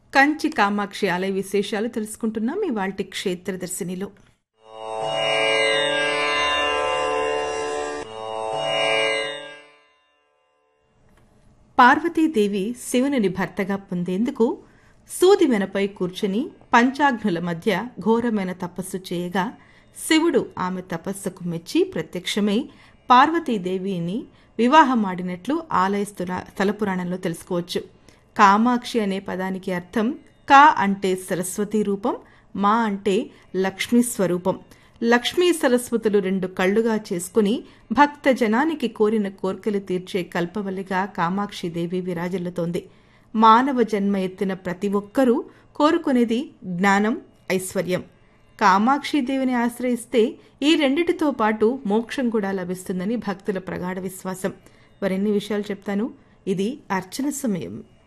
కంచి కామాక్షి ఆలయ విశేషాలు తెలుసుకుంటున్నాం ఇవాల్టి క్షేత్ర దర్శినిలో పార్వతీదేవి శివుని భర్తగా పొందేందుకు సూది వెనపై కూర్చుని పంచాగ్నుల మధ్య ఘోరమైన తపస్సు చేయగా శివుడు ఆమె తపస్సుకు మెచ్చి ప్రత్యక్షమై పార్వతీదేవిని వివాహమాడినట్లు ఆలయ స్థుల- స్థల పురాణంలో తెలుసుకోవచ్చు కామాక్షి అనే పదానికి అర్థం కా అంటే సరస్వతి రూపం మా అంటే లక్ష్మీ స్వరూపం లక్ష్మీ సరస్వతులు రెండు కళ్ళుగా చేసుకుని భక్త జనానికి కోరిన కోర్కెలు తీర్చే కల్పవల్లిగా కామాక్షిదేవి విరాజిల్లుతోంది మానవ జన్మ ఎత్తిన ప్రతి ఒక్కరూ కోరుకునేది జ్ఞానం ఐశ్వర్యం కామాక్షిదేవిని ఆశ్రయిస్తే ఈ రెండిటితో పాటు మోక్షం కూడా లభిస్తుందని భక్తుల ప్రగాఢ విశ్వాసం మరిన్ని విషయాలు చెప్తాను ఇది అర్చన సమయం